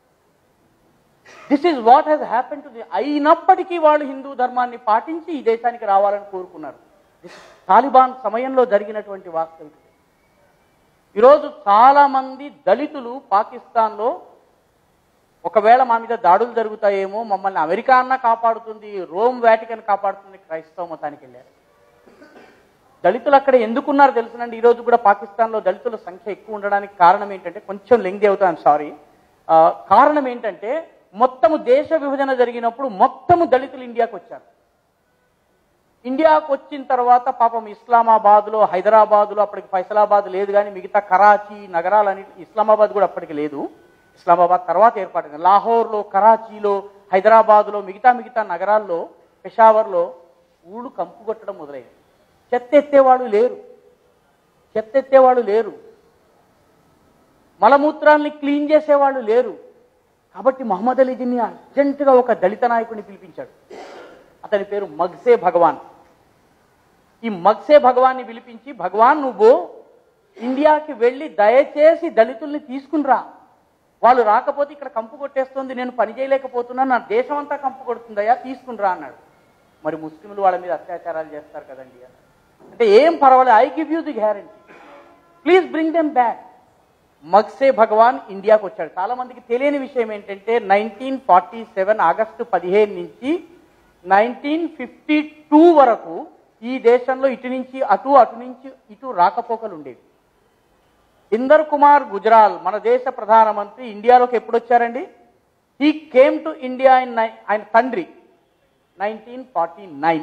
this is what has happen to the అయినప్పటికీ వాళ్ళు హిందూ ధర్మాన్ని పాటించి ఈ దేశానికి రావాలని కోరుకున్నారు దిస్ తాలిబాన్ సమయంలో జరిగినటువంటి వాస్తవికత ఈరోజు చాలా మంది దళితులు పాకిస్తాన్లో ఒకవేళ మా మీద దాడులు జరుగుతాయేమో మమ్మల్ని అమెరికా అన్న కాపాడుతుంది రోమ్ వాటికన్ కాపాడుతుంది క్రైస్తవ మతానికి వెళ్ళారు దళితులు అక్కడ ఎందుకున్నారు తెలుసునండి ఈ రోజు కూడా పాకిస్తాన్లో దళితుల సంఖ్య ఎక్కువ ఉండడానికి కారణం ఏంటంటే కొంచెం లెంగ్ది అవుతాను సారీ కారణం ఏంటంటే మొత్తము దేశ విభజన జరిగినప్పుడు మొత్తము దళితులు ఇండియాకు వచ్చారు ఇండియాకు వచ్చిన తర్వాత పాపం ఇస్లామాబాద్లో హైదరాబాద్లో అప్పటికి ఫైసలాబాద్ లేదు కానీ మిగతా కరాచీ నగరాలని ఇస్లామాబాద్ కూడా అప్పటికి లేదు ఇస్లామాబాద్ తర్వాత ఏర్పడింది లాహోర్లో కరాచీలో హైదరాబాద్లో మిగతా మిగతా నగరాల్లో పెషావర్లో ఊళ్ళు కంపు కొట్టడం మొదలైంది చెత్త ఎత్తేవాడు లేరు చెత్త ఎత్తేవాడు లేరు మలమూత్రాల్ని క్లీన్ చేసేవాళ్ళు లేరు కాబట్టి మహమ్మద్ అలీ జిన్ని అర్జెంటుగా ఒక దళిత నాయకుడిని పిలిపించాడు అతని పేరు మగ్సే భగవాన్ ఈ మగ్సే భగవాన్ని పిలిపించి భగవాన్ నువ్వు ఇండియాకి వెళ్ళి దయచేసి దళితుల్ని తీసుకునిరా వాళ్ళు రాకపోతే ఇక్కడ కంపు కొట్టేస్తుంది నేను పని చేయలేకపోతున్నాను నా దేశం అంతా కంపు కొడుతుందయ్యా తీసుకునిరా అన్నాడు మరి ముస్లింలు వాళ్ళ మీద అత్యాచారాలు చేస్తారు కదండి అన్నాడు. అంటే ఏం పర్వాలేదు I give you the guarantee please bring them back మగ్సే భగవాన్ ఇండియాకు వచ్చాడు చాలా మందికి తెలియని విషయం ఏంటంటే నైన్టీన్ ఫార్టీ సెవెన్ ఆగస్టు పదిహేను నుంచి నైన్టీన్ ఫిఫ్టీ టూ వరకు ఈ దేశంలో ఇటు నుంచి అటు అటు నుంచి ఇటు రాకపోకలు ఉండేవి ఇందర్ కుమార్ గుజరాల్ మన దేశ ప్రధానమంత్రి ఇండియాలోకి ఎప్పుడు వచ్చారండి he came to India in ఆయన తండ్రి nineteen forty nine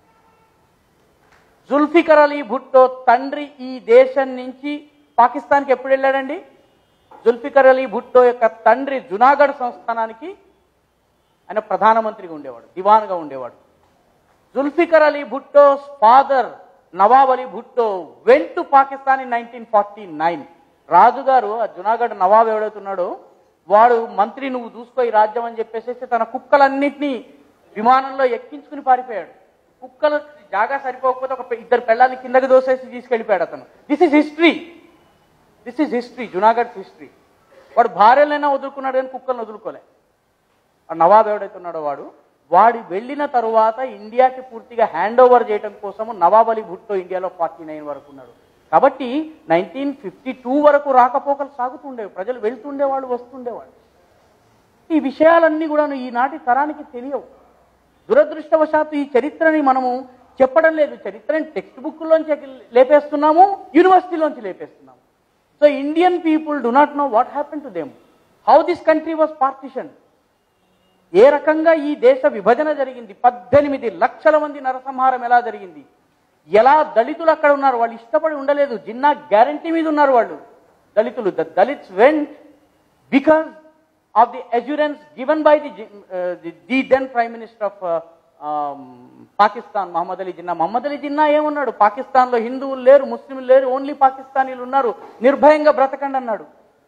Zulfikar Ali Bhutto తండ్రి ఈ దేశం నుంచి పాకిస్తాన్కి ఎప్పుడు వెళ్ళాడండి జుల్ఫికర్ అలీ భుట్టో యొక్క తండ్రి జునాగఢ్ సంస్థానానికి ఆయన ప్రధానమంత్రిగా ఉండేవాడు దివాన్గా ఉండేవాడు Zulfikar Ali Bhutto's father Nawab Ali Bhutto went to Pakistan in nineteen forty nine రాజుగారు ఆ జునాగఢ్ నవాబ్ ఎవడవుతున్నాడో వాడు మంత్రి నువ్వు చూసుకో ఈ రాజ్యం అని చెప్పేసి తన కుక్కలన్నింటినీ విమానంలో ఎక్కించుకుని పారిపోయాడు కుక్కలు జాగా సరిపోకపోతే ఒక పె- ఇద్దరు పిల్లల్ని కిందకి దోసేసి తీసుకెళ్ళిపోయాడు అతను this is history this is history Junagadh history వాడు భార్యలైనా వదులుకున్నాడు కానీ కుక్కలను వదులుకోలే ఆ నవాబ్ ఎవడైతే ఉన్నాడో వాడు వాడు వెళ్ళిన తరువాత ఇండియాకి పూర్తిగా హ్యాండ్ ఓవర్ చేయడం కోసము నవాబ్ అలీ భుట్టో ఇండియాలో ఫార్టీ నైన్ వరకు ఉన్నాడు కాబట్టి నైన్టీన్ ఫిఫ్టీ టూ వరకు రాకపోకలు సాగుతుండేవి ప్రజలు వెళ్తుండేవాళ్ళు వస్తుండేవాళ్ళు ఈ విషయాలన్నీ కూడా ఈనాటి తరానికి తెలియవు దురదృష్టవశాత్తు ఈ చరిత్రని మనము చెప్పడం లేదు చరిత్రని టెక్స్ట్ బుక్లోంచి లేపేస్తున్నాము యూనివర్సిటీలోంచి లేపేస్తున్నాము so Indian people do not know what happen to them how this country was partition ఏ రకంగా ఈ దేశ విభజన జరిగింది పద్దెనిమిది లక్షల మంది నరసంహారం ఎలా జరిగింది ఎలా దళితులు అక్కడ ఉన్నారు వాళ్ళు ఇష్టపడి ఉండలేదు జిన్నా గ్యారంటీ మీద ఉన్నారు వాళ్ళు దళితులు the Dalits went because of the assurance given by the the then prime minister of um, Pakistan Mohammad Ali Jinnah Mohammad Ali Jinnah ఏమన్నాడు పాకిస్తాన్లో హిందువులు లేరు ముస్లింలు లేరు ఓన్లీ పాకిస్తానీలు ఉన్నారు నిర్భయంగా బ్రతకండి అన్నాడు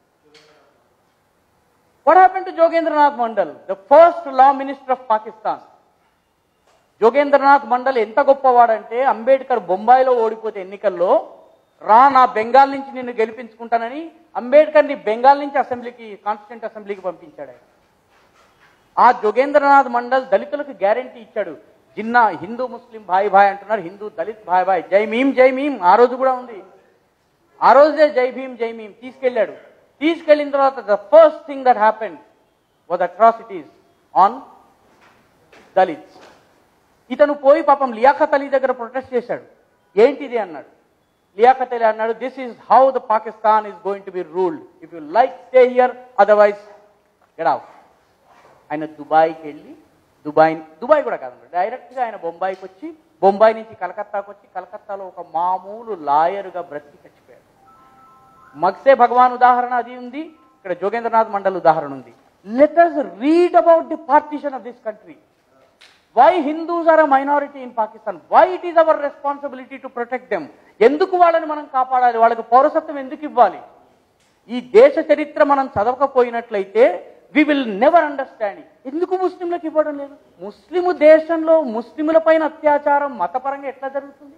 what happen to Jogendranath Mandal the first law minister of Pakistan Jogendranath Mandal ఎంత గొప్పవాడంటే అంబేద్కర్ బొంబాయిలో ఓడిపోతే ఎన్నికల్లో రా నా బెంగాల్ నుంచి నిన్ను గెలిపించుకుంటానని అంబేద్కర్ని బెంగాల్ నుంచి అసెంబ్లీకి కాన్స్టిట్యూంట్ అసెంబ్లీకి పంపించాడు ఆయన ఆ జోగేంద్రనాథ్ మండల్ దళితులకు గ్యారంటీ ఇచ్చాడు జిన్నా హిందూ ముస్లిం భాయ్ భాయ్ అంటున్నారు హిందూ దళిత్ భాయ్ భాయ్ జై భీమ్ జై భీమ్ ఆ రోజు కూడా ఉంది ఆ రోజే జై భీమ్ జై భీమ్ తీసుకెళ్ళాడు తీసుకెళ్ళిన తర్వాత the first thing that happened was atrocities on Dalits ఇతను పోయి పాపం లియాఖత్ అలీ దగ్గర ప్రొటెస్ట్ చేశాడు ఏంటిది అన్నాడు లియాఖత్ అలీ అన్నాడు this is how the Pakistan is going to be ruled if you like stay here otherwise get out ఆయన దుబాయ్కి వెళ్ళి దుబాయ్ దుబాయ్ కూడా కాదండి డైరెక్ట్గా ఆయన బొంబాయికి వచ్చి బొంబాయి నుంచి కలకత్తాకు వచ్చి కలకత్తాలో ఒక మామూలు లాయర్గా బ్రతికి చచ్చిపోయాడు మగ్సే భగవాన్ ఉదాహరణ అది ఉంది ఇక్కడ జోగేంద్రనాథ్ మండల్ ఉదాహరణ ఉంది let us read about the partition of this country why Hindus are a minority in Pakistan why it is our responsibility to protect them ఎందుకు వాళ్ళని మనం కాపాడాలి వాళ్ళకి పౌరసత్వం ఎందుకు ఇవ్వాలి ఈ దేశ చరిత్ర మనం చదవకపోయినట్లయితే వి విల్ నెవర్ అండర్స్టాండ్ ఎందుకు ముస్లింలకు ఇవ్వడం లేదు ముస్లిము దేశంలో ముస్లిముల పైన అత్యాచారం మతపరంగా ఎట్లా జరుగుతుంది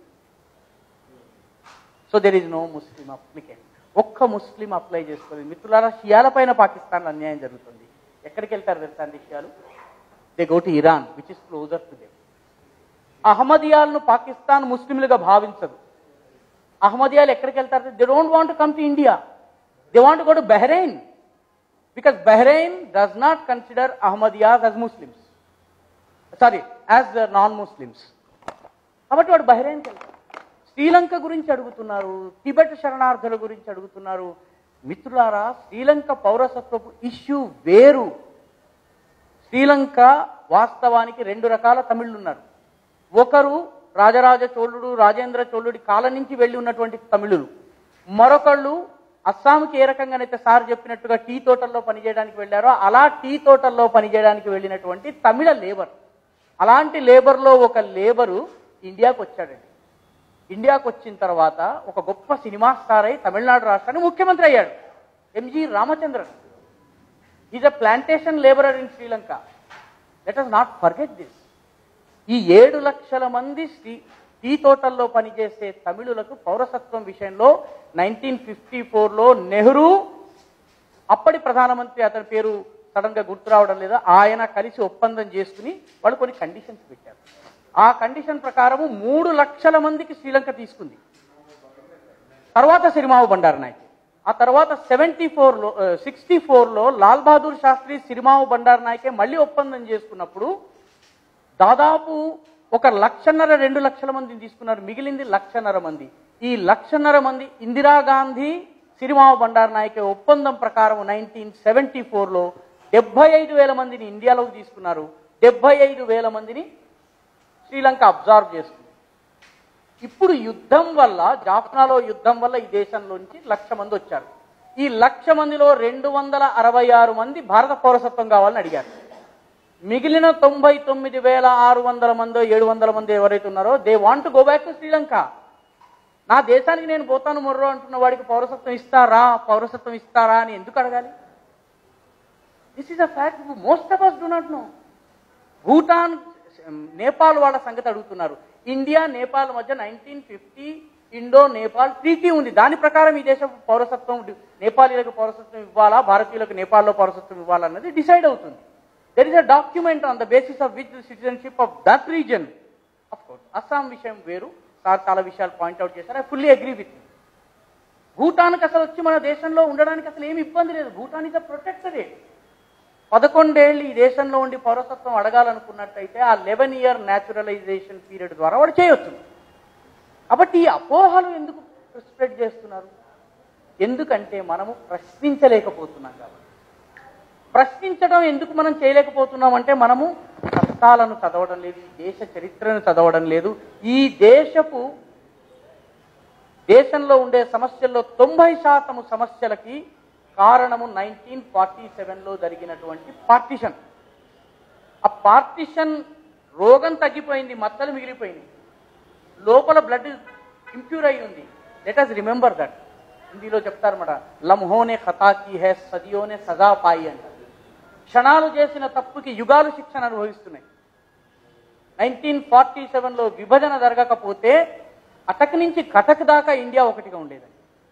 so there is no Muslim applicant ఒక్క ముస్లిం అప్లై చేసుకోలేదు మిత్రులారా షియాల పైన పాకిస్తాన్లో అన్యాయం జరుగుతుంది ఎక్కడికి వెళ్తారు తెలుసా అండి షియాలు they go to Iran which is closer to them అహ్మదియాలను పాకిస్తాన్ ముస్లింలుగా భావించదు అహ్మదియాలు ఎక్కడికి వెళ్తారు they don't want come to India they want go to Bahrain because Bahrain does not consider Ahmadiyyas as Muslims sorry as non Muslims కాబట్టి వాడు బహ్రెయిన్కి వెళ్తాడు శ్రీలంక గురించి అడుగుతున్నారు టిబెట్ శరణార్థుల గురించి అడుగుతున్నారు మిత్రులారా శ్రీలంక పౌరసత్వపు ఇష్యూ వేరు శ్రీలంక వాస్తవానికి రెండు రకాల తమిళులు ఉన్నారు ఒకరు రాజరాజ చోళుడు రాజేంద్ర చోళుడి కాలం నుంచి వెళ్ళి ఉన్నటువంటి తమిళులు మరొకళ్ళు అస్సాంకి ఏ రకంగానైతే సార్ చెప్పినట్టుగా టీ తోటల్లో పనిచేయడానికి వెళ్ళారో అలా టీ తోటల్లో పనిచేయడానికి వెళ్ళినటువంటి తమిళ లేబర్ అలాంటి లేబర్లో ఒక లేబరు ఇండియాకు వచ్చాడండి ఇండియాకు వచ్చిన తర్వాత ఒక గొప్ప సినిమా స్టార్ అయి తమిళనాడు రాష్ట్రానికి ముఖ్యమంత్రి అయ్యాడు M G Ramachandran is a plantation labourer in Sri Lanka let us not forget this ఈ ఏడు లక్షల మంది శ్రీ టీ తోటల్లో పనిచేసే తమిళులకు పౌరసత్వం విషయంలో నైన్టీన్ ఫిఫ్టీ ఫోర్లో నెహ్రూ అప్పటి ప్రధానమంత్రి అతని పేరు సడన్ గా గుర్తు రావడం లేదా ఆయన కలిసి ఒప్పందం చేసుకుని వాళ్ళు కొన్ని కండిషన్స్ పెట్టారు ఆ కండిషన్ ప్రకారము మూడు లక్షల మందికి శ్రీలంక తీసుకుంది తర్వాత సిరిమావు బండారు నాయక్ ఆ తర్వాత సెవెంటీ ఫోర్లో సిక్స్టీ ఫోర్లో లాల్ బహదూర్ శాస్త్రి సిరిమావు బండారు నాయకే మళ్ళీ ఒప్పందం చేసుకున్నప్పుడు దాదాపు ఒక లక్షన్నర రెండు లక్షల మందిని తీసుకున్నారు మిగిలింది లక్షన్నర మంది ఈ లక్షన్నర మంది ఇందిరాగాంధీ సిరిమావ బండారు నాయకే ఒప్పందం ప్రకారం నైన్టీన్ సెవెంటీ ఫోర్లో డెబ్బై ఐదు వేల మందిని ఇండియాలోకి తీసుకున్నారు డెబ్బై ఐదు వేల మందిని శ్రీలంక అబ్జర్వ్ చేసుకుంది ఇప్పుడు యుద్ధం వల్ల జాఫ్నాలో యుద్ధం వల్ల ఈ దేశంలోంచి లక్ష మంది వచ్చారు ఈ లక్ష మందిలో రెండు వందల అరవై ఆరు మంది భారత పౌరసత్వం కావాలని అడిగారు మిగిలిన తొంభై తొమ్మిది వేల ఆరు వందల మందో ఏడు వందల మంది ఎవరైతే ఉన్నారో they want go back to Sri Lanka నా దేశానికి నేను పోతాను మొర్రో అంటున్న వాడికి పౌరసత్వం ఇస్తారా పౌరసత్వం ఇస్తారా అని ఎందుకు అడగాలి this is a fact most of us do not know Bhutan Nepal వాళ్ళ సంగతి అడుగుతున్నారు ఇండియా నేపాల్ మధ్య nineteen fifty Indo Nepal treaty ఉంది దాని ప్రకారం ఈ దేశం పౌరసత్వం నేపాలీలకు పౌరసత్వం ఇవ్వాలా భారతీయులకు నేపాల్లో పౌరసత్వం ఇవ్వాలా అన్నది డిసైడ్ అవుతుంది there is a document on the basis of which citizenship of that reason of course Assam విషయం వేరు సార్ చాలా విషయాలు పాయింట్అవుట్ చేశారు ఐ ఫుల్లీ అగ్రీ విత్ భూటాన్కి అసలు వచ్చి మన దేశంలో ఉండడానికి అసలు ఏమి ఇబ్బంది లేదు భూటాన్ ఇస్ అ ప్రొటెక్టెడ్ పదకొండేళ్ళు ఈ దేశంలో ఉండి పౌరసత్వం అడగాలనుకున్నట్టయితే ఆ లెవెన్ ఇయర్ న్యాచురలైజేషన్ పీరియడ్ ద్వారా వాడు చేయొచ్చు కాబట్టి ఈ అపోహలు ఎందుకు స్ప్రెడ్ చేస్తున్నారు ఎందుకంటే మనము ప్రశ్నించలేకపోతున్నాం కాబట్టి ప్రశ్నించడం ఎందుకు మనం చేయలేకపోతున్నాం అంటే మనము కష్టాలను చదవడం లేదు ఈ దేశ చరిత్రను చదవడం లేదు ఈ దేశపు దేశంలో ఉండే సమస్యల్లో తొంభై శాతము సమస్యలకి కారణము నైన్టీన్ ఫార్టీ సెవెన్లో జరిగినటువంటి పార్టిషన్ ఆ పార్టిషన్ రోగం తగ్గిపోయింది మచ్చలు మిగిలిపోయింది లోపల బ్లడ్ ఇంప్యూర్ అయి ఉంది లెట్ అస్ రిమెంబర్ దట్ హిందీలో చెప్తారన్నమాట లమ్హోనే ఖతాకి హే సదియోనే సజా పాయి అంటారు క్షణాలు చేసిన తప్పుకి యుగాలు శిక్షణ అనుభవిస్తున్నాయి నైన్టీన్ ఫార్టీ సెవెన్లో విభజన జరగకపోతే అటక్ నుంచి కటక్ దాకా ఇండియా ఒకటిగా ఉండేదండి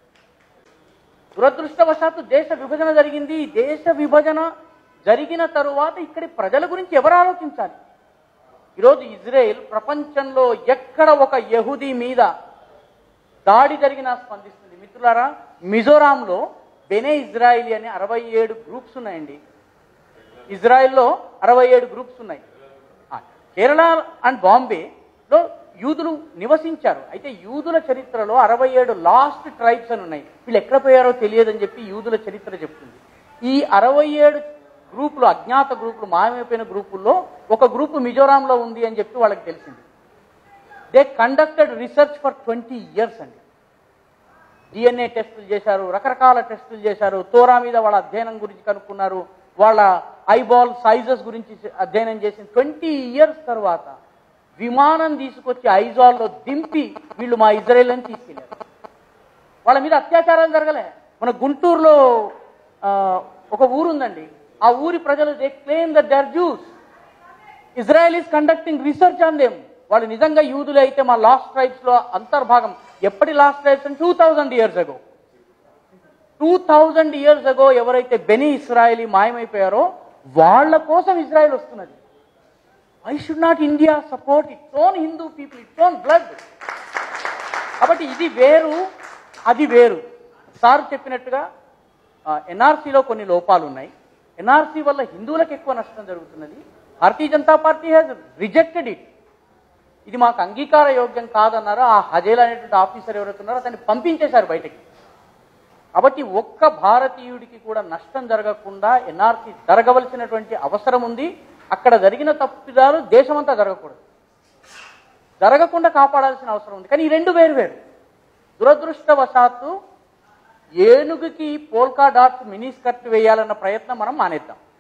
దురదృష్టవశాత్తు దేశ విభజన జరిగింది ఈ దేశ విభజన జరిగిన తరువాత ఇక్కడి ప్రజల గురించి ఎవరు ఆలోచించాలి ఈరోజు ఇజ్రాయెల్ ప్రపంచంలో ఎక్కడ ఒక యహూదీ మీద దాడి జరిగినా స్పందిస్తుంది మిత్రులారా మిజోరాంలో బెనే ఇజ్రాయిలీ అనే అరవై ఏడు గ్రూప్స్ ఉన్నాయండి ఇజ్రాయెల్లో అరవై ఏడు గ్రూప్స్ ఉన్నాయి ఆ, కేరళ అండ్ బాంబేలో యూదులు నివసించారు అయితే యూదుల చరిత్రలో అరవై ఏడు లాస్ట్ ట్రైబ్స్ అని ఉన్నాయి వీళ్ళు ఎక్కడ పోయారో తెలియదని చెప్పి యూదుల చరిత్ర చెప్తుంది ఈ అరవై ఏడు గ్రూపులు అజ్ఞాత గ్రూపులు మాయమైపోయిన గ్రూపుల్లో ఒక గ్రూపు మిజోరాంలో ఉంది అని చెప్పి వాళ్ళకి తెలిసింది they conducted research for twenty years అండి డిఎన్ఏ టెస్టులు చేశారు రకరకాల టెస్టులు చేశారు తోరా మీద వాళ్ళ అధ్యయనం గురించి కనుక్కున్నారు వాళ్ళ ఐబాల్ సైజెస్ గురించి అధ్యయనం చేసిన ట్వంటీ ఇయర్స్ తర్వాత విమానం తీసుకొచ్చి ఐజాల్లో దింపి వీళ్ళు మా ఇజ్రాయెల్ అని తీసుకెళ్లారు వాళ్ళ మీద అత్యాచారాలు జరగలే మన గుంటూరులో ఆ, ఒక ఊరు ఉందండి ఆ ఊరి ప్రజలు they claim that there Jews Israel is conducting research on them వాళ్ళు నిజంగా యూదులే అయితే మా లాస్ట్ ట్రైబ్స్ లో అంతర్భాగం ఎప్పటి లాస్ట్ ట్రైబ్స్ అని two thousand years ago two thousand years ago ఎవరైతే బెనీ ఇస్రాయలీ మాయమైపోయారో వాళ్ళ కోసం ఇజ్రాయెల్ వస్తున్నది I should not India support its own Hindu people its own blood కాబట్టి ఇది వేరు అది వేరు సార్ చెప్పినట్టుగా ఎన్ఆర్సీలో కొన్ని లోపాలు ఉన్నాయి ఎన్ఆర్సీ వల్ల హిందువులకు ఎక్కువ నష్టం జరుగుతున్నది Bharatiya Janata party has rejected it ఇది మాకు అంగీకార యోగ్యం కాదన్నారు ఆ హజేల్ అనేటువంటి ఆఫీసర్ ఎవరైతే ఉన్నారో అతన్ని పంపించేశారు బయటకి కాబట్టి ఒక్క భారతీయుడికి కూడా నష్టం జరగకుండా ఎన్ఆర్సీ జరగవలసినటువంటి అవసరం ఉంది అక్కడ జరిగిన తప్పిదాలు దేశమంతా జరగకూడదు జరగకుండా కాపాడాల్సిన అవసరం ఉంది కానీ ఈ రెండు వేరు వేరు దురదృష్టవశాత్తు ఏనుగుకి పోల్కా డాట్స్ మినీ స్కర్ట్ వేయాలన్న ప్రయత్నం మనం మానేద్దాం